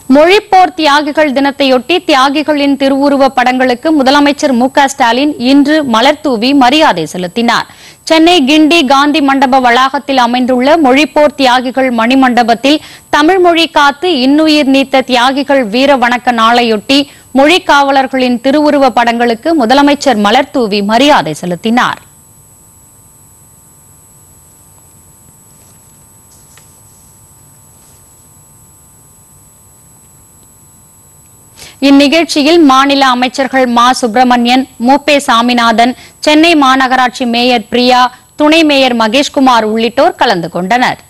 மொழிப்போர் தியாகிகள் தினத்தையொட்டி தியாகிகளின் திருவுருவ படங்களுக்கு முதலமைச்சர் மு க ஸ்டாலின் இன்று மலர்தூவி மரியாதை செலுத்தினார் சென்னை கிண்டி காந்தி மண்டப வளாகத்தில் அமைந்துள்ள மொழிப்போர் தியாகிகள் மணிமண்டபத்தில் தமிழ் மொழி காத்து இன்னுயிர் நீத்த தியாகிகள் வீர வணக்க நாளையொட்டி மொழி காவலர்களின் திருவுருவ படங்களுக்கு முதலமைச்சர் மலர்தூவி மரியாதை செலுத்தினார் இந்நிகழ்ச்சியில் மாநில அமைச்சர்கள் மா சுப்பிரமணியன் மூப்பே சாமிநாதன் சென்னை மாநகராட்சி மேயர் பிரியா துணை மேயர் மகேஷ்குமார் உள்ளிட்டோர் கலந்து கொண்டனர்